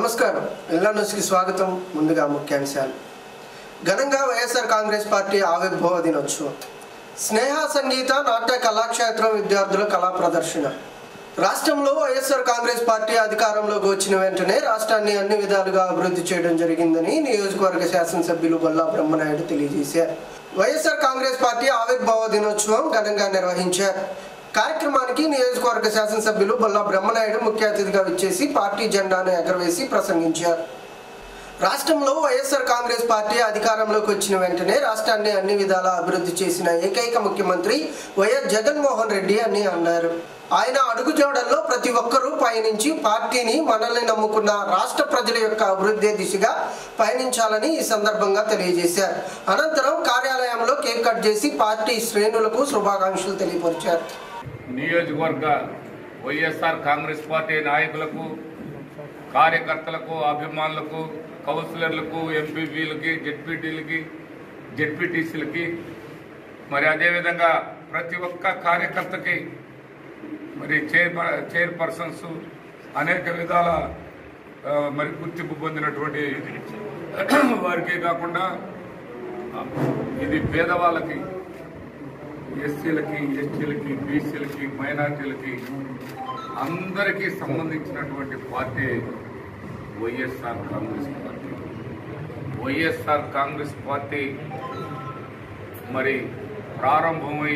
నమస్కారం ఎల్లా న్యూస్కి స్వాగతం ముందుగా ముఖ్యాంశాలు ఘనంగా వైఎస్ఆర్ కాంగ్రెస్ పార్టీ ఆవిర్భావ దినోత్సవం స్నేహ సంగీత నాట్య కళాక్షేత్రం విద్యార్థుల కళా ప్రదర్శన రాష్ట్రంలో వైఎస్ఆర్ కాంగ్రెస్ పార్టీ అధికారంలోకి వచ్చిన వెంటనే రాష్ట్రాన్ని అన్ని విధాలుగా అభివృద్ధి చేయడం జరిగిందని నియోజకవర్గ శాసనసభ్యులు బొల్లా బ్రహ్మనాయుడు తెలియజేశారు వైఎస్ఆర్ కాంగ్రెస్ పార్టీ ఆవిర్భావ దినోత్సవం ఘనంగా నిర్వహించారు కార్యక్రమానికి నియోజకవర్గ శాసనసభ్యులు బొల్లా బ్రహ్మనాయుడు ముఖ్య అతిథిగా విచ్చేసి పార్టీ జెండాను ఎగరవేసి ప్రసంగించారు రాష్ట్రంలో వైఎస్ఆర్ కాంగ్రెస్ పార్టీ అధికారంలోకి వచ్చిన వెంటనే రాష్ట్రాన్ని అన్ని విధాలా అభివృద్ధి చేసిన ఏకైక ముఖ్యమంత్రి వైఎస్ జగన్మోహన్ రెడ్డి అని అన్నారు ఆయన అడుగుజాడల్లో ప్రతి ఒక్కరూ పయనించి పార్టీని మనల్ని నమ్ముకున్న రాష్ట్ర ప్రజల యొక్క అభివృద్ధి దిశగా పయనించాలని ఈ సందర్భంగా తెలియజేశారు అనంతరం కార్యాలయంలో కేక్ కట్ చేసి పార్టీ శ్రేణులకు శుభాకాంక్షలు తెలియపరిచారు నియోజకవర్గ వైఎస్ఆర్ కాంగ్రెస్ పార్టీ నాయకులకు కార్యకర్తలకు అభిమానులకు కౌన్సిలర్లకు ఎంపీపీలకి జెడ్పీటీలకి జెడ్పీటీసీలకి మరి అదేవిధంగా ప్రతి ఒక్క కార్యకర్తకి మరి చైర్ చైర్పర్సన్స్ అనేక విధాల ఆ, మరి గుర్తింపు పొందినటువంటి వారికే కాకుండా ఇది పేదవాళ్ళకి ఎస్సీలకి ఎస్టీలకి బీసీలకి మైనార్టీలకి అందరికీ సంబంధించినటువంటి party YSR Congress party YSR Congress party మరి ప్రారంభమై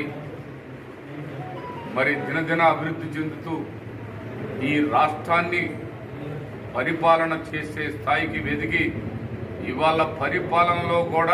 మరి దినదిన అభివృద్ధి చెందుతూ ఈ రాష్ట్రాన్ని పరిపాలన చేసే స్థాయికి వెదిగి ఇవాళ పరిపాలనలో కూడా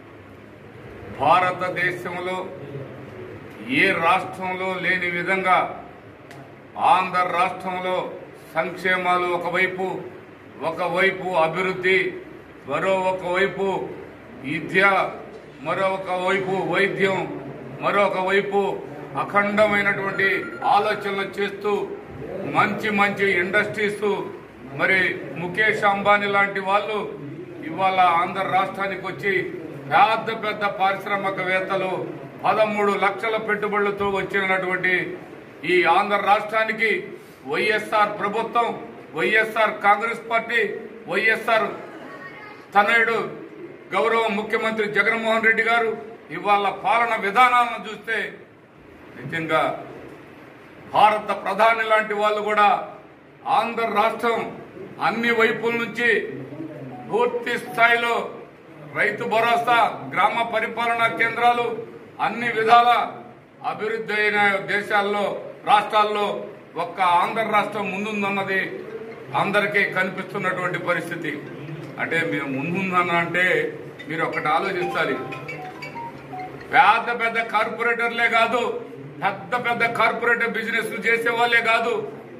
భారతదేశంలో ఏ రాష్ట్రంలో లేని విధంగా ఆంధ్ర రాష్ట్రంలో సంక్షేమాలు ఒకవైపు ఒకవైపు అభివృద్ధి మరో ఒకవైపు విద్య మరొక వైపు వైద్యం మరొక వైపు అఖండమైనటువంటి ఆలోచనలు చేస్తూ మంచి మంచి ఇండస్ట్రీస్ మరి ముఖేష్ అంబానీ లాంటి వాళ్ళు ఇవాళ ఆంధ్ర రాష్ట్రానికి వచ్చి పెద్ద పెద్ద పారిశ్రామికవేత్తలు పదమూడు లక్షల పెట్టుబడులతో వచ్చినటువంటి ఈ ఆంధ్ర రాష్ట్రానికి వైఎస్ఆర్ ప్రభుత్వం వైఎస్ఆర్ కాంగ్రెస్ పార్టీ వైఎస్ఆర్ తనయుడు గౌరవ ముఖ్యమంత్రి జగన్మోహన్ రెడ్డి గారు ఇవాళ పాలన విధానాలను చూస్తే నిజంగా భారత ప్రధాని లాంటి వాళ్ళు కూడా ఆంధ్ర రాష్ట్రం అన్ని వైపుల నుంచి పూర్తి స్థాయిలో రైతు భరోసా గ్రామ పరిపాలనా కేంద్రాలు అన్ని విధాల అభివృద్ధి అయిన దేశాల్లో రాష్ట్రాల్లో ఒక్క ఆంధ్ర రాష్ట్రం ముందుందన్నది అందరికీ కనిపిస్తున్నటువంటి పరిస్థితి అంటే మీరు ముందుందన్న అంటే మీరు ఒకటి ఆలోచించాలి పెద్ద పెద్ద కార్పొరేటర్లే కాదు పెద్ద పెద్ద కార్పొరేటర్ బిజినెస్ చేసే వాళ్ళే కాదు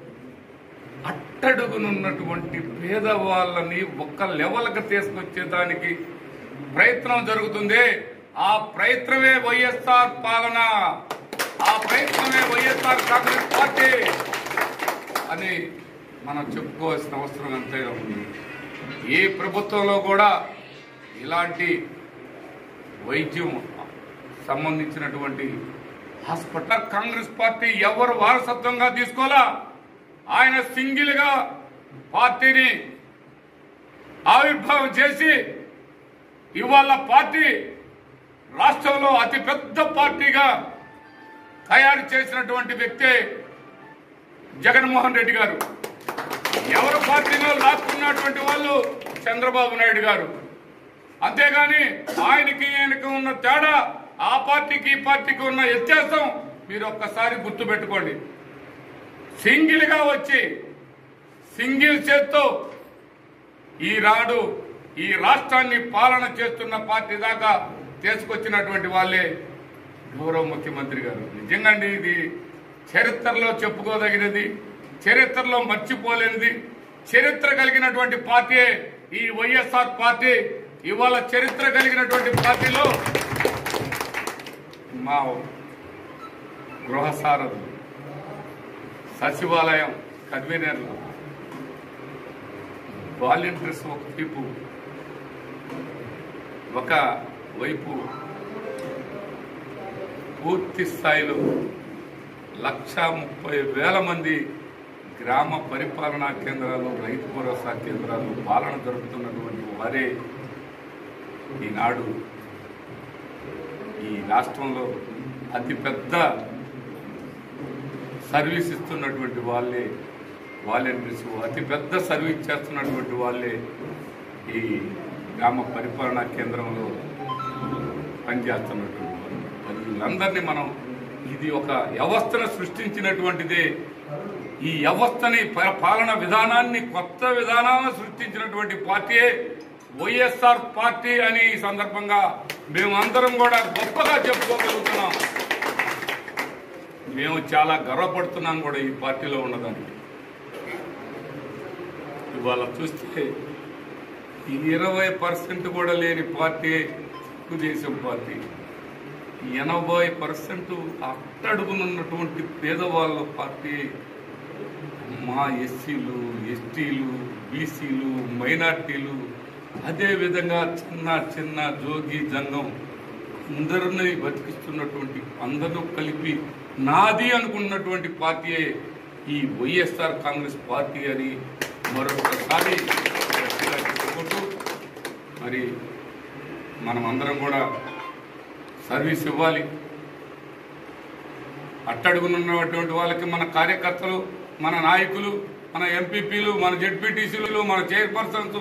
అట్టడుగునున్నటువంటి పేదవాళ్ళని ఒక్క లెవెల్కి తీసుకొచ్చేదానికి ప్రయత్నం జరుగుతుంది ఆ ప్రయత్నమే వైఎస్ఆర్ పాలన ఆ ప్రయత్నమే వైఎస్ఆర్ కాంగ్రెస్ పార్టీ అని మనం చెప్పుకోవాల్సిన అవసరం ఎంతైనా ఉంది ఏ ప్రభుత్వంలో కూడా ఇలాంటి వైద్యం సంబంధించినటువంటి హాస్పిటల్ కాంగ్రెస్ పార్టీ ఎవరు వారసత్వంగా తీసుకోవాలా ఆయన సింగిల్ గా పార్టీని ఆవిర్భావం చేసి ఇవాళ పార్టీ రాష్ట్రంలో అతి పెద్ద పార్టీగా తయారు చేసినటువంటి వ్యక్తే జగన్మోహన్ రెడ్డి గారు ఎవరు పార్టీలో లాక్కున్నటువంటి వాళ్ళు చంద్రబాబు నాయుడు గారు అంతేగాని ఆయనకి ఆయనకి ఉన్న తేడా ఆ పార్టీకి ఈ పార్టీకి ఉన్న వ్యత్యాసం మీరు ఒక్కసారి గుర్తుపెట్టుకోండి సింగిల్ గా వచ్చి సింగిల్ చేత్తో ఈనాడు ఈ రాష్ట్రాన్ని పాలన చేస్తున్న పార్టీ దాకా తీసుకొచ్చినటువంటి వాళ్ళే గౌరవ ముఖ్యమంత్రి గారు నిజంగా అండి ఇది చరిత్రలో చెప్పుకోదగినది చరిత్రలో మర్చిపోలేనిది చరిత్ర కలిగినటువంటి పార్టీ ఈ వైఎస్ఆర్ పార్టీ ఇవాళ చరిత్ర కలిగినటువంటి పార్టీలో మా గృహ సారథులు సచివాలయం కన్వీనర్లు వాలంటీర్స్ ఒక వైపు ఒక వైపు పూర్తి స్థాయిలో లక్ష ముప్పై వేల మంది గ్రామ పరిపాలనా కేంద్రాలు రైతు భరోసా కేంద్రాలు పాలన జరుపుతున్నటువంటి వారే ఈనాడు ఈ రాష్ట్రంలో అతిపెద్ద సర్వీస్ ఇస్తున్నటువంటి వాళ్ళే వాలంటీర్స్ అతిపెద్ద సర్వీస్ చేస్తున్నటువంటి వాళ్ళే ఈ గ్రామ పరిపాలనా కేంద్రంలో పనిచేస్తున్నటువంటి వాళ్ళు మరి వీళ్ళందరినీ మనం ఇది ఒక వ్యవస్థను సృష్టించినటువంటిదే ఈ వ్యవస్థని ప- పాలన విధానాన్ని కొత్త విధానాన్ని సృష్టించినటువంటి పార్టీయే వైఎస్ఆర్ పార్టీ అని ఈ సందర్భంగా మేమందరం కూడా గొప్పగా చెప్పుకోగలుగుతున్నాం మేము చాలా గర్వపడుతున్నాం కూడా ఈ పార్టీలో ఉన్నదానికి ఇవాళ చూస్తే ఈ ఇరవై పర్సెంట్ కూడా లేని పార్టీ తెలుగుదేశం పార్టీ ఎనభై పర్సెంట్ అట్టడుగునున్నటువంటి పేదవాళ్ళ పార్టీ మా ఎస్సీలు ఎస్టీలు బీసీలు మైనార్టీలు అదేవిధంగా చిన్న చిన్న జోగి జంగం అందరినీ బతికిస్తున్నటువంటి అందరూ కలిపి నాది అనుకున్నటువంటి పార్టీయే ఈ వైఎస్ఆర్ కాంగ్రెస్ పార్టీ అని మరొకసారి గట్టిగా చెప్పుకుంటూ మరి మనం అందరం కూడా సర్వీస్ ఇవ్వాలి అట్టడుగునున్నటువంటి వాళ్ళకి మన కార్యకర్తలు మన నాయకులు మన ఎంపీపీలు మన జెడ్పీటీసీలు మన చైర్పర్సన్స్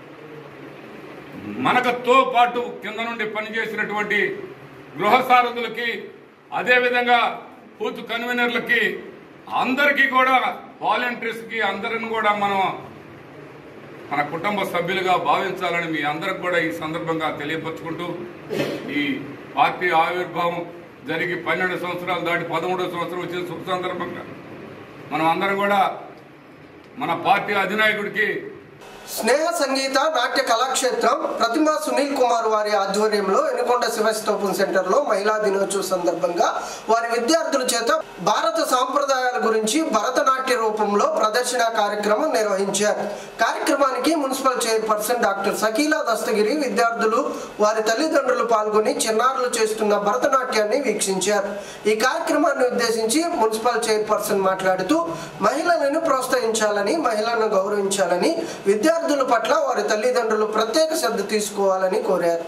మనకతో పాటు కింద నుండి పనిచేసినటువంటి గృహ సారథులకి అదేవిధంగా బూత్ కన్వీనర్లకి అందరికీ కూడా వాలంటీర్స్కి అందరిని కూడా మనం మన కుటుంబ సభ్యులుగా భావించాలని మీ అందరికి కూడా ఈ సందర్భంగా తెలియపరచుకుంటూ ఈ పార్టీ ఆవిర్భావం జరిగి పన్నెండు సంవత్సరాలు దాటి పదమూడో సంవత్సరం వచ్చిన శుభ సందర్భంగా మనం అందరం కూడా మన పార్టీ అధినాయకుడికి స్నేహ సంగీత నాట్య కళాక్షేత్రం ప్రతిమా సునీల్ కుమార్ వారి ఆధ్వర్యంలో ఎనుకొండ శివస్తోపం సెంటర్లో మహిళా దినోత్సవ సందర్భంగా వారి విద్యార్థుల చేత భారత సాంప్రదాయాల గురించి భరతనాట్య రూపంలో ప్రదర్శన కార్యక్రమం నిర్వహించారు కార్యక్రమానికి municipal chairperson doctor Shakila Dastagiri విద్యార్థులు వారి తల్లిదండ్రులు పాల్గొని చిన్నారులు చేస్తున్న భరతనాట్యాన్ని వీక్షించారు ఈ కార్యక్రమాన్ని ఉద్దేశించి మున్సిపల్ చైర్పర్సన్ మాట్లాడుతూ మహిళలను ప్రోత్సహించాలని మహిళలను గౌరవించాలని విద్యార్థుల పట్ల వారి తల్లిదండ్రులు ప్రత్యేక శ్రద్ధ తీసుకోవాలని కోరారు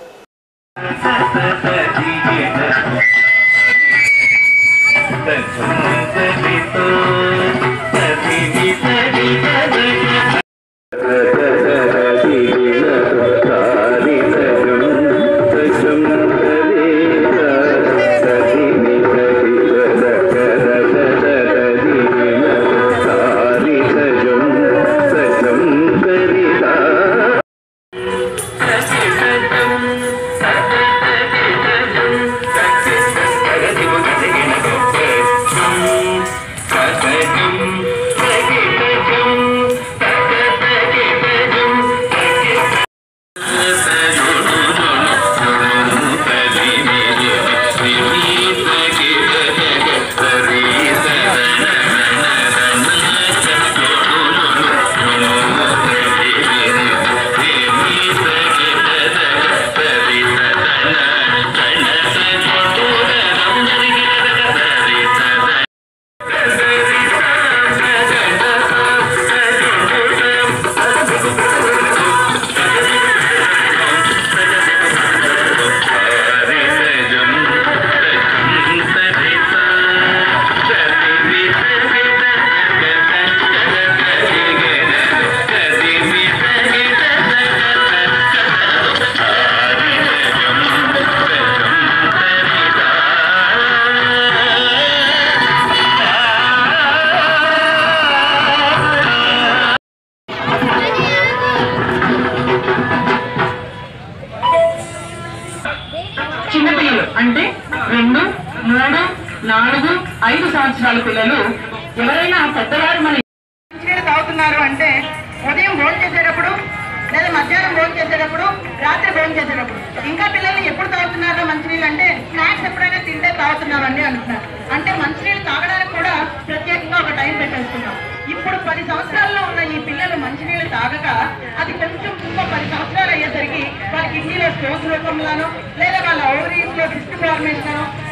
చిన్నపిల్లలు అంటే రెండు మూడు నాలుగు ఐదు సంవత్సరాల పిల్లలు ఎవరైనా పెద్దవారు మన మంచినీళ్ళు తాగుతున్నారు అంటే ఉదయం భోజనం చేసేటప్పుడు లేదా మధ్యాహ్నం భోజనం చేసేటప్పుడు రాత్రి భోజనం చేసేటప్పుడు ఇంకా పిల్లల్ని ఎప్పుడు తాగుతున్నారో మంచినీళ్ళు అంటే స్నాక్స్ ఎప్పుడైనా తింటే తాగుతున్నామండి అంటున్నారు అంటే మంచినీళ్ళు తాగడానికి కూడా ప్రత్యేకంగా ఒక టైం పెట్టేస్తున్నాం ఇప్పుడు పది సంవత్సరాల్లో ఉన్న ఈ పిల్లలు మంచినీళ్ళు తాగక అది కొంచెం ఇంకో పది సంవత్సరాలు అయ్యేసరికి వాళ్ళ కిడ్నీలో స్టోన్స్ రూపంలోనో లేదా వాళ్ళ ఓవరీస్ లో డిస్ట్ ఫార్మేషన్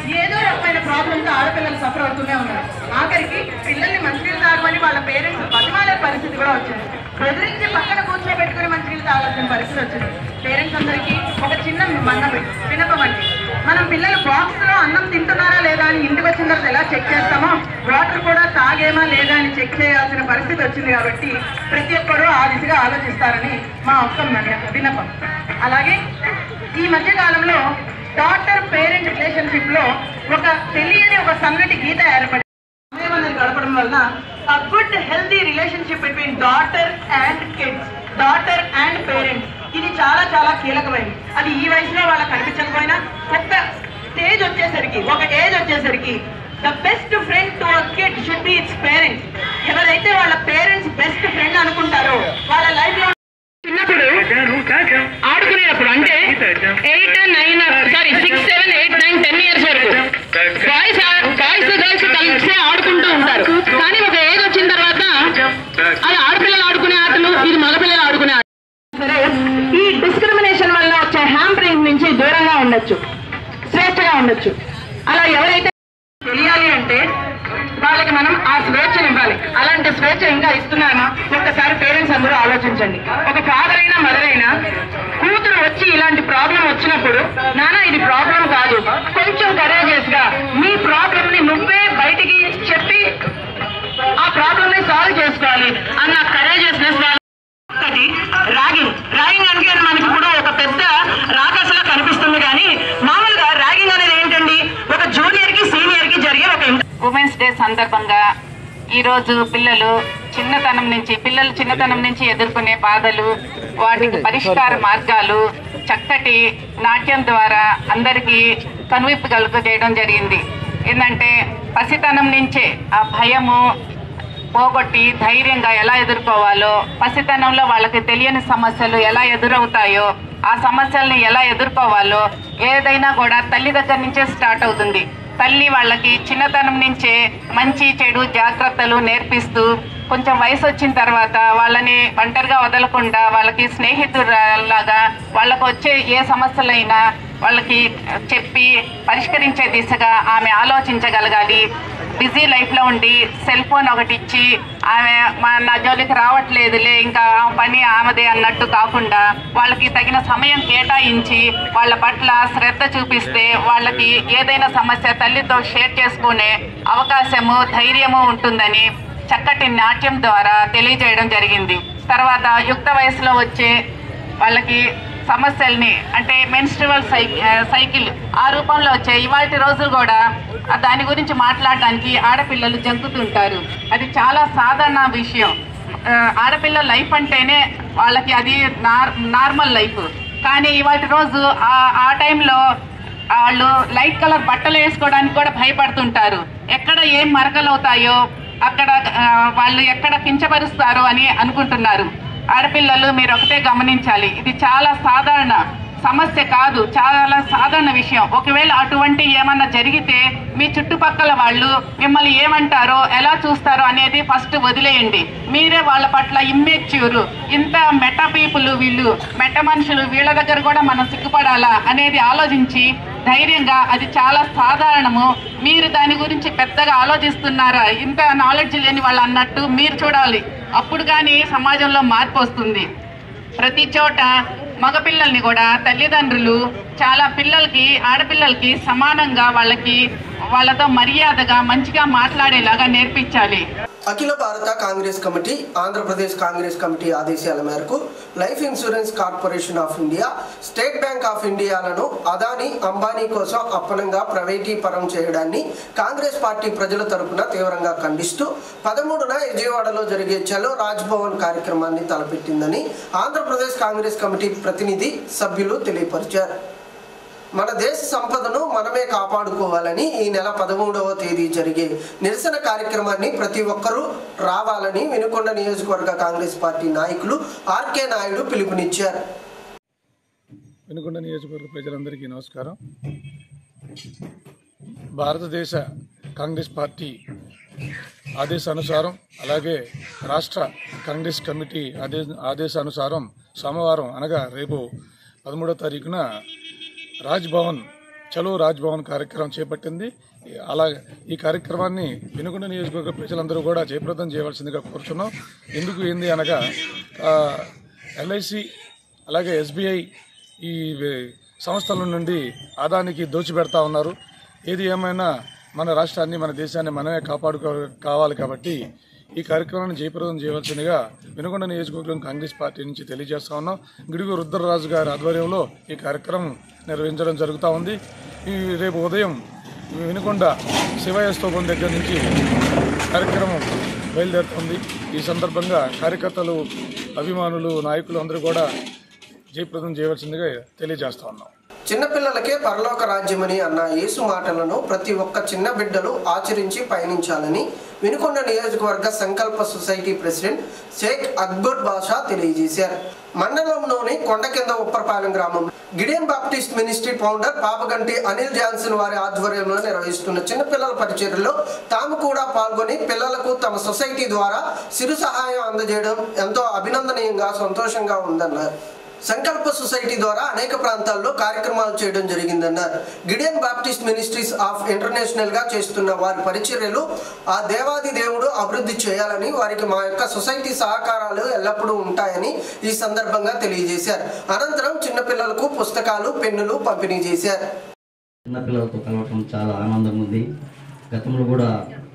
ఏదో రకమైన ప్రాబ్లంతో ఆడపిల్లలు సఫర్ అవుతూనే ఉన్నారు ఆఖరికి పిల్లల్ని మంచినీళ్ళు తాగమని వాళ్ళ పేరెంట్స్ బతిమాలే పరిస్థితి కూడా వచ్చింది బెదిరించి పక్కన కూర్చోబెట్టుకుని మంచినీళ్ళు తాగాల్సిన పరిస్థితి వచ్చింది పేరెంట్స్ అందరికీ ఒక చిన్న మన్న వినపం అండి మనం పిల్లలు బాక్స్ లో అన్నం తింటున్నారా లేదా అని ఇంటికి వచ్చిన తర్వాత ఎలా చెక్ చేస్తామో వాటర్ కూడా తాగేమా లేదా అని చెక్ చేయాల్సిన పరిస్థితి వచ్చింది కాబట్టి ప్రతి ఒక్కరూ ఆ దిశగా ఆలోచిస్తారని మా ఒక్క వినపం అలాగే ఈ మధ్య కాలంలో డాటర్ పేరెంట్ రిలేషన్షిప్ లో ఒక తెలియని ఒక సన్నటి గీత ఏర్పడి సమయం అనేది గడపడం వలన a good healthy relationship between daughter and kids daughter and parents ఇది చాలా చాలా కీలకమైనది అది ఈ వయసులో వాళ్ళకి కనిపించకపోయినా ఒక్క స్టేజ్ వచ్చేసరికి ఒక ఏజ్ వచ్చేసరికి the best friend to a kid should be its parents ఎవరైతే వాళ్ళ పేరెంట్స్ బెస్ట్ ఫ్రెండ్ అనుకుంటారో వాళ్ళ లైఫ్ లో చిన్నప్పుడు ఆడుకునేటప్పుడు అంటే eight nine sorry six seven eight nine ten years వరకు బాయ్స్ బాయ్స్ గర్ల్స్ కలిసి ఆడుకుంటూ ఉంటారు కానీ ఒక ఏజ్ వచ్చిన తర్వాత అది ఆడపిల్లలు ఆడుకునే ఆటలు ఇది మగపిల్లలు ఆడుకునే ఆటలు సరే ఈ డిస్క్రిమినేషన్ వల్ల వచ్చే హ్యాంపరింగ్ నుంచి దూరంగా ఉండొచ్చు స్వేచ్ఛగా ఉండొచ్చు అలా ఎవరైతే తెలియాలి అంటే వాళ్ళకి మనం ఆ స్వేచ్ఛను ఇవ్వాలి అలాంటి స్వేచ్ఛ ఇంకా ఇస్తున్నామా ఒక్కసారి పేరెంట్స్ అందరూ ఆలోచించండి ఒక ఫాదర్ అయినా మదర్ అయినా కూతురు వచ్చి ఇలాంటి ప్రాబ్లం వచ్చినప్పుడు నానా ఇది ప్రాబ్లం కాదు కొంచెం కరేజియస్ గా మీ ప్రాబ్లం ని నువ్వే బయటికి చెప్పి ఆ ప్రాబ్లం ని సాల్వ్ చేసుకోవాలి అన్న కరేజియస్నెస్ ఒకటి ర్యాగింగ్ ర్యాగింగ్ అంటే మనకి ఇప్పుడు ఒక పెద్ద రాకసలా కనిపిస్తుంది కానీ మామూలుగా ర్యాగింగ్ అనేది ఏంటండి ఒక జూనియర్ కి సీనియర్ కి జరిగే ఒక ఉమెన్స్ డే సందర్భంగా ఈరోజు పిల్లలు చిన్నతనం నుంచి పిల్లలు చిన్నతనం నుంచి ఎదుర్కొనే బాధలు వాటికి పరిష్కార మార్గాలు చక్కటి నాట్యం ద్వారా అందరికీ కనువిప్పు కలుగు చేయడం జరిగింది ఏంటంటే పసితనం నుంచే ఆ భయము పోగొట్టి ధైర్యంగా ఎలా ఎదుర్కోవాలో పసితనంలో వాళ్ళకి తెలియని సమస్యలు ఎలా ఎదురవుతాయో ఆ సమస్యల్ని ఎలా ఎదుర్కోవాలో ఏదైనా కూడా తల్లి దగ్గర నుంచే స్టార్ట్ అవుతుంది తల్లి వాళ్ళకి చిన్నతనం నుంచే మంచి చెడు జాగ్రత్తలు నేర్పిస్తూ కొంచెం వయసు వచ్చిన తర్వాత వాళ్ళని ఒంటరిగా వదలకుండా వాళ్ళకి స్నేహితులాగా వాళ్ళకు వచ్చే ఏ సమస్యలైనా వాళ్ళకి చెప్పి పరిష్కరించే దిశగా ఆమె ఆలోచించగలగాలి బిజీ లైఫ్లో ఉండి సెల్ ఫోన్ ఒకటి ఇచ్చి ఆమె మా నా జోలికి రావట్లేదులే ఇంకా ఆ పని ఆమెదే అన్నట్టు కాకుండా వాళ్ళకి తగిన సమయం కేటాయించి వాళ్ళ పట్ల శ్రద్ధ చూపిస్తే వాళ్ళకి ఏదైనా సమస్య తల్లితో షేర్ చేసుకునే అవకాశము ధైర్యము ఉంటుందని చక్కటి నాట్యం ద్వారా తెలియజేయడం జరిగింది తర్వాత యుక్త వయసులో వచ్చే వాళ్ళకి సమస్యల్ని అంటే మెన్స్ట్రువల్ సై సైకిల్ ఆ రూపంలో వచ్చే ఇవాటి రోజు కూడా ఆ దాని గురించి మాట్లాడడానికి ఆడపిల్లలు జంకుతుంటారు అది చాలా సాధారణ విషయం ఆ, ఆడపిల్ల లైఫ్ అంటేనే వాళ్ళకి అది నార్ నార్మల్ లైఫ్ కానీ ఇవాటి రోజు ఆ ఆ టైంలో వాళ్ళు లైట్ కలర్ బట్టలు వేసుకోవడానికి కూడా భయపడుతుంటారు ఎక్కడ ఏం మరకలు అవుతాయో అక్కడ ఆ, వాళ్ళు ఎక్కడ కించపరుస్తారో అని అనుకుంటున్నారు ఆడపిల్లలు మీరు ఒకటే గమనించాలి ఇది చాలా సాధారణ సమస్య కాదు చాలా సాధారణ విషయం ఒకవేళ అటువంటి ఏమన్నా జరిగితే మీ చుట్టుపక్కల వాళ్ళు మిమ్మల్ని ఏమంటారో ఎలా చూస్తారో అనేది ఫస్ట్ వదిలేయండి మీరే వాళ్ళ పట్ల ఇమ్మెచ్యూర్ ఇంత మెట పీపుల్ వీళ్ళు మెట మనుషులు వీళ్ళ దగ్గర కూడా మనం సిగ్గుపడాలా అనేది ఆలోచించి ధైర్యంగా అది చాలా సాధారణము మీరు దాని గురించి పెద్దగా ఆలోచిస్తున్నారా ఇంత నాలెడ్జ్ లేని వాళ్ళు అన్నట్టు మీరు చూడాలి అప్పుడు కానీ సమాజంలో మార్పు వస్తుంది ప్రతి చోట మగపిల్లల్ని కూడా తల్లిదండ్రులు చాలా పిల్లలకి ఆడపిల్లలకి సమానంగా వాళ్ళకి వాళ్ళతో మర్యాదగా మంచిగా మాట్లాడేలాగా నేర్పించాలి అఖిల భారత Congress committee Andhra Pradesh Congress committee ఆదేశాల మేరకు life insurance corporation of India state bank of ఇండియాలను అదానీ అంబానీ కోసం అప్పనంగా ప్రైవేటీకరం చేయడాన్ని కాంగ్రెస్ పార్టీ ప్రజల తరపున తీవ్రంగా ఖండిస్తూ పదమూడున విజయవాడలో జరిగే చలో రాజ్భవన్ కార్యక్రమాన్ని తలపెట్టిందని ఆంధ్రప్రదేశ్ కాంగ్రెస్ కమిటీ ప్రతినిధి సభ్యులు తెలియపరిచారు మన దేశ సంపదను మనమే కాపాడుకోవాలని ఈ నెల పదమూడవ తేదీ జరిగే నిరసన కార్యక్రమాన్ని ప్రతి ఒక్కరూ రావాలని వినుకొండ నియోజకవర్గ కాంగ్రెస్ పార్టీ నాయకులు ఆర్కే నాయుడు పిలుపునిచ్చారు వెనుకొండ నియోజకవర్గ ప్రజలందరికీ నమస్కారం భారతదేశ కాంగ్రెస్ పార్టీ ఆదేశానుసారం అలాగే రాష్ట్ర కాంగ్రెస్ కమిటీ ఆదే ఆదేశానుసారం సోమవారం అనగా రేపు పదమూడో తారీఖున రాజ్ భవన్ చలో రాజ్భవన్ కార్యక్రమం చేపట్టింది అలా ఈ కార్యక్రమాన్ని వినుకొండ నియోజకవర్గ ప్రజలందరూ కూడా జయప్రదం చేయవలసిందిగా కోరుచున్నాం ఎందుకు ఏంది అనగా ఎల్ఐసి అలాగే ఎస్బీఐ ఈ వే- సంస్థల నుండి ఆదానికి దోచిపెడతా ఉన్నారు ఏది ఏమైనా మన రాష్ట్రాన్ని మన దేశాన్ని మనమే కాపాడుకో కావాలి కాబట్టి ఈ కార్యక్రమాన్ని జయప్రదం చేయవలసిందిగా వినుకొండ నియోజకవర్గం కాంగ్రెస్ పార్టీ నుంచి తెలియజేస్తా ఉన్నాం గిడుగు రుద్రరాజు గారి ఆధ్వర్యంలో ఈ కార్యక్రమం నిర్వహించడం జరుగుతూ ఉంది ఈ రేపు ఉదయం వినుకొండ శివయ్య స్తూపం దగ్గర నుంచి కార్యక్రమం బయలుదేరుతుంది ఈ సందర్భంగా కార్యకర్తలు అభిమానులు నాయకులు అందరూ కూడా జయప్రదం చేయవలసిందిగా తెలియజేస్తా ఉన్నాం చిన్నపిల్లలకే పరలోక రాజ్యమని అన్న యేసు మాటలను ప్రతి ఒక్క చిన్న బిడ్డలు ఆచరించి పయనించాలని వినుకొండ నియోజకవర్గ సంకల్ప సొసైటీ ప్రెసిడెంట్ షేక్ అక్బర్ బాషా తెలియజేశారు మండలంలోని కొండ కింద ఉప్పరపాలెం గ్రామం Gideon Baptist ministry founder Papaganti Anil Johnson వారి ఆధ్వర్యంలో నిర్వహిస్తున్న చిన్నపిల్లల పరిచర్యలో తాము కూడా పాల్గొని పిల్లలకు తమ సొసైటీ ద్వారా సిరు సహాయం అందజేయడం ఎంతో అభినందనీయంగా సంతోషంగా ఉందన్నారు సంకల్ప సొసైటీ ద్వారా అనేక ప్రాంతాల్లో కార్యక్రమాలు చేయడం జరిగిందన్నారు Gideon Baptist ministries of international గా చేస్తున్న వారి పరిచర్యలు ఆ దేవాది దేవుడు అభివృద్ధి చేయాలని వారికి మా యొక్క సొసైటీ సహకారాలు ఎల్లప్పుడూ ఉంటాయని ఈ సందర్భంగా తెలియజేశారు అనంతరం చిన్నపిల్లలకు పుస్తకాలు పెన్నులు పంపిణీ చేశారు చిన్నపిల్లలతో కలవటం చాలా ఆనందంగా ఉంది గతంలో కూడా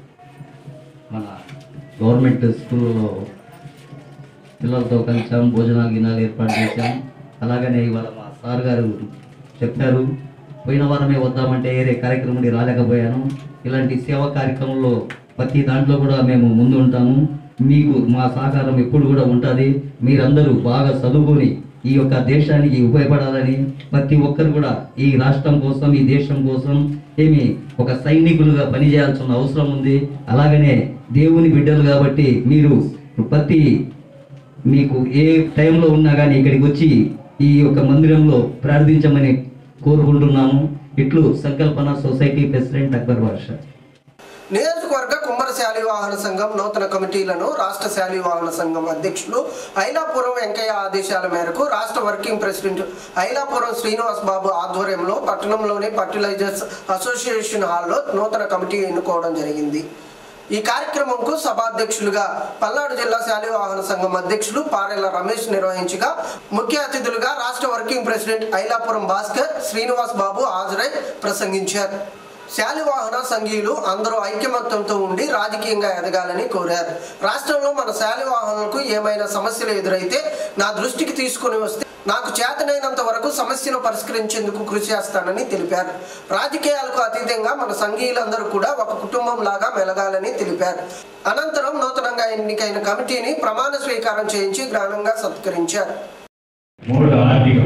మన గవర్నమెంట్ స్కూల్లో పిల్లలతో కలిసాం భోజనాలు గినాలు ఏర్పాటు చేశాం అలాగనే ఇవాళ మా సార్ గారు చెప్పారు పోయిన వారమే వద్దామంటే ఏరే కార్యక్రమం రాలేకపోయాను ఇలాంటి సేవా కార్యక్రమంలో ప్రతి దాంట్లో కూడా మేము ముందు ఉంటాము మీకు మా సహకారం ఎప్పుడు కూడా ఉంటుంది మీరందరూ బాగా చదువుకొని ఈ యొక్క దేశానికి ఉపయోగపడాలని ప్రతి ఒక్కరు కూడా ఈ రాష్ట్రం కోసం ఈ దేశం కోసం ఏమి ఒక సైనికులుగా పనిచేయాల్సిన అవసరం ఉంది అలాగనే దేవుని బిడ్డలు కాబట్టి మీరు ప్రతి మీకు ఏ టైంలో ఉన్నా కానీ ఇక్కడికి వచ్చి ఈ యొక్క మందిరంలో ప్రార్థించమని కోరుకుంటున్నాము ఇట్లు సంకల్పన సొసైటీ ప్రెసిడెంట్ అక్బర్ బాషా నియోజకవర్గ కుమ్మర శాలి వాహన సంఘం నూతన కమిటీలను రాష్ట్ర శాలి వాహన సంఘం అధ్యక్షులు ఐలాపురం వెంకయ్య ఆదేశాల మేరకు రాష్ట్ర వర్కింగ్ ప్రెసిడెంట్ ఐలాపురం శ్రీనివాస్ బాబు ఆధ్వర్యంలో పట్టణంలోని ఫర్టిలైజర్స్ అసోసియేషన్ హాల్లో నూతన కమిటీ ఎన్నుకోవడం జరిగింది ఈ కార్యక్రమంకు సభాధ్యక్షులుగా పల్నాడు జిల్లా శాలివాహన సంఘం అధ్యక్షులు పారెల రమేష్ నిర్వహించగా ముఖ్య అతిథులుగా రాష్ట్ర వర్కింగ్ ప్రెసిడెంట్ ఐలాపురం భాస్కర్ శ్రీనివాస్ బాబు హాజరై ప్రసంగించారు శాలివాహన సంఘీయులు అందరూ ఐక్యమత్యంతో ఉండి రాజకీయంగా ఎదగాలని కోరారు రాష్ట్రంలో మన శాలివాహనులకు ఏమైనా సమస్యలు ఎదురైతే నా దృష్టికి తీసుకుని వస్తే నాకు చేతనైనంత వరకు సమస్యను పరిష్కరించేందుకు కృషి చేస్తానని తెలిపారు రాజకీయాలకు అతీతంగా మన సంఘీయులందరూ కూడా ఒక కుటుంబం లాగా మెలగాలని తెలిపారు అనంతరం నూతనంగా ఎన్నికైన కమిటీని ప్రమాణ స్వీకారం చేయించి ఘనంగా సత్కరించారు మూడు ఆర్థికం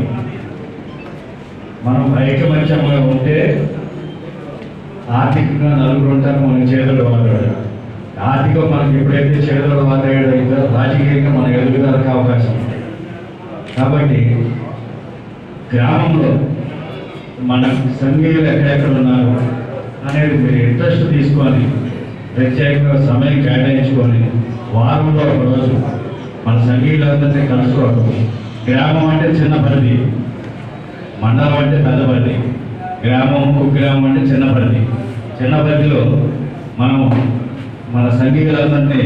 మనం ఐకమత్యంగా ఉంటే ఆర్థికంగా నలుగురు ఉంటారు మనకి చేతులు వాడాడు ఆర్థికం మనకి ఎప్పుడైతే చేతులు వాడాడు అయితే రాజకీయంగా మన ఎదుగుదలకు అవకాశం ఉంది కాబట్టి గ్రామంలో మన సంఘీయులు ఎక్కడెక్కడ ఉన్నారు అనేది మీరు ఇంట్రెస్ట్ తీసుకొని ప్రత్యేకంగా సమయం కేటాయించుకొని వారంలో ఒక రోజు మన సంఘీయులందరినీ కలుసుకోవడం గ్రామం అంటే చిన్న పరిధి మండలం అంటే పెద్ద పరిధి గ్రామం కుగ్రామం అంటే చిన్న పరిధి చిన్న పరిధిలో మనం మన సంఘీయులందరినీ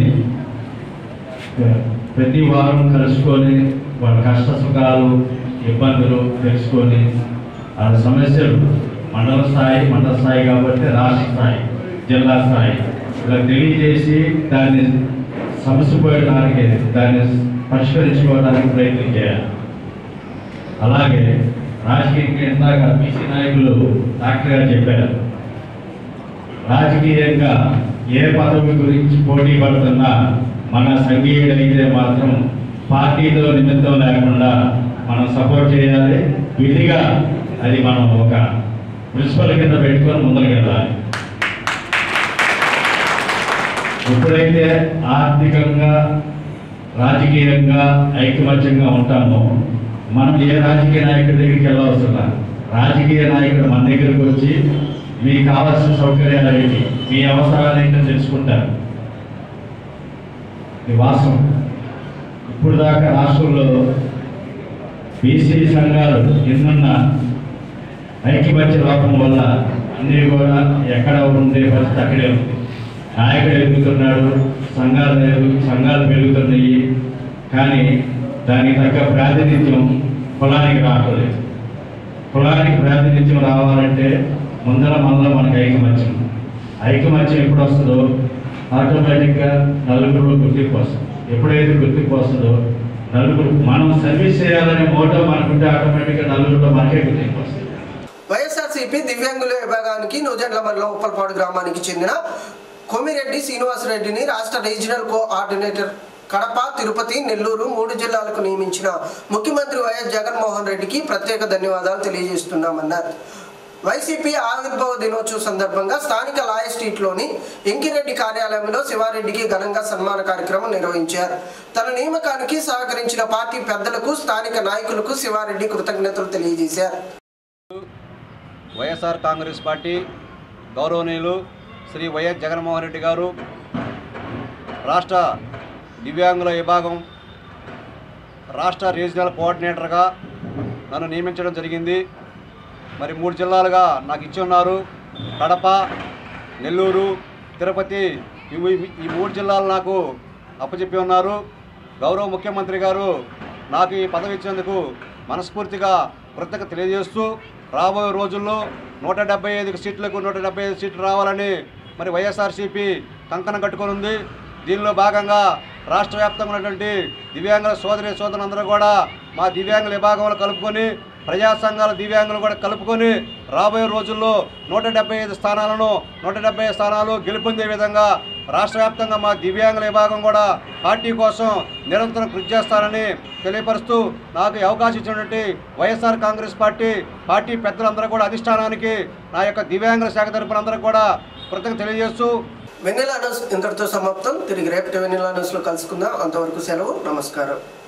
ప్రతి వారం కలుసుకొని వాళ్ళ కష్ట సుఖాలు ఇబ్బందులు తెలుసుకొని వాళ్ళ సమస్యలు మండల స్థాయి మండల స్థాయి కాబట్టి రాష్ట్ర స్థాయి జిల్లా స్థాయి ఇలా తెలియజేసి దాన్ని సమస్యపోయడానికి దాన్ని పరిష్కరించుకోవడానికి ప్రయత్నం చేయాలి అలాగే రాజకీయంగా ఇందాక బీసీ నాయకులు డాక్టర్ గారు చెప్పారు రాజకీయంగా ఏ పదవి గురించి పోటీ పడుతున్నా మన సంఘీయుడైతే మాత్రం పార్టీతో నిమిత్తం లేకుండా మనం సపోర్ట్ చేయాలి విధిగా అది మనం ఒక ప్రిన్సిపల్ కింద పెట్టుకొని ముందరికి వెళ్ళాలి ఎప్పుడైతే ఆర్థికంగా రాజకీయంగా ఐకమత్యంగా ఉంటామో మనం ఏ రాజకీయ నాయకుడి దగ్గరికి వెళ్ళవలసిన రాజకీయ నాయకుడు మన దగ్గరికి వచ్చి మీకు కావాల్సిన సౌకర్యాలు ఏంటి మీ అవసరాలు ఏంటో తెలుసుకుంటారు ఇది వాస్తవం ఇప్పుడు దాకా రాష్ట్రంలో బీసీ సంఘాలు ఎన్నున్నా ఐక్యమత్య లోపం వల్ల అన్నీ కూడా ఎక్కడ ఉండే పరిస్థితి అక్కడే ఉంది నాయకుడు ఎదుగుతున్నాడు సంఘాలు ఎదుగు సంఘాలు పెరుగుతున్నాయి కానీ దానికి తగ్గ ప్రాతినిధ్యం కులానికి రావట్లేదు కులానికి ప్రాతినిధ్యం రావాలంటే ముందర మనలో మనకి ఐకమత్యం ఐకమత్యం ఎప్పుడు వస్తుందో ఆటోమేటిక్గా నలుగురు గుర్తింపు వస్తుంది ఎప్పుడైతే గుర్తింపు వస్తుందో నలుగురు మనం సర్వీస్ చేయాలనే మోటో మనకుంటే ఆటోమేటిక్గా నలుగురిలో మనకే గుర్తింపు వస్తుంది వైఎస్ఆర్సీపీ దివ్యాంగుల విభాగానికి నూజెండ్ల మండలం ఉప్పలపాడు గ్రామానికి చెందిన కొమిరెడ్డి శ్రీనివాసరెడ్డిని రాష్ట్ర రీజనల్ కోఆర్డినేటర్ కడప తిరుపతి నెల్లూరు మూడు జిల్లాలకు నియమించిన ముఖ్యమంత్రి వైఎస్ జగన్మోహన్ రెడ్డికి ప్రత్యేక ధన్యవాదాలు తెలియజేస్తున్నామన్నారు వైసీపీ ఆవిర్భావ దినోత్సవం సందర్భంగా స్థానిక లాయర్ స్ట్రీట్లోని ఎంకిరెడ్డి కార్యాలయంలో శివారెడ్డికి ఘనంగా సన్మాన కార్యక్రమం నిర్వహించారు తన నియామకానికి సహకరించిన పార్టీ పెద్దలకు స్థానిక నాయకులకు శివారెడ్డి కృతజ్ఞతలు తెలియజేశారు వైఎస్ఆర్ కాంగ్రెస్ పార్టీ గౌరవనీయులు శ్రీ వైఎస్ జగన్మోహన్ రెడ్డి గారు రాష్ట్ర దివ్యాంగుల విభాగం రాష్ట్ర రీజనల్ కోఆర్డినేటర్గా నన్ను నియమించడం జరిగింది మరి మూడు జిల్లాలుగా నాకు ఇచ్చి ఉన్నారు కడప నెల్లూరు తిరుపతి ఇవి ఈ మూడు జిల్లాలు నాకు అప్పచెప్పి ఉన్నారు గౌరవ ముఖ్యమంత్రి గారు నాకు ఈ పదవి ఇచ్చేందుకు మనస్ఫూర్తిగా కృతజ్ఞత తెలియజేస్తూ రాబోయే రోజుల్లో నూట డెబ్బై ఐదు సీట్లకు నూట డెబ్బై ఐదు సీట్లు రావాలని మరి వైఎస్ఆర్సీపీ కంకణం కట్టుకొని ఉంది దీనిలో భాగంగా రాష్ట్ర వ్యాప్తంగా ఉన్నటువంటి దివ్యాంగుల సోదరి సోదరులందరూ కూడా మా దివ్యాంగుల విభాగంలో కలుపుకొని ప్రజా సంఘాల దివ్యాంగులు కూడా కలుపుకొని రాబోయే రోజుల్లో నూట డెబ్బై ఐదు స్థానాలను నూట డెబ్బై ఐదు స్థానాలు గెలుపొందే విధంగా రాష్ట్ర వ్యాప్తంగా మా దివ్యాంగుల విభాగం కూడా పార్టీ కోసం నిరంతరం కృషి చేస్తానని తెలియపరుస్తూ నాకు ఈ అవకాశం ఇచ్చినటువంటి వైఎస్ఆర్ కాంగ్రెస్ పార్టీ పార్టీ పెద్దలందరూ కూడా అధిష్టానానికి నా యొక్క దివ్యాంగుల శాఖ తరపున అందరూ కూడా కృతజ్ఞత తెలియజేస్తూ వెన్నెల న్యూస్ ఇంతటితో సమాప్తం తిరిగి రేపటి వెన్నెల న్యూస్లో కలుసుకుందాం అంతవరకు సెలవు నమస్కారం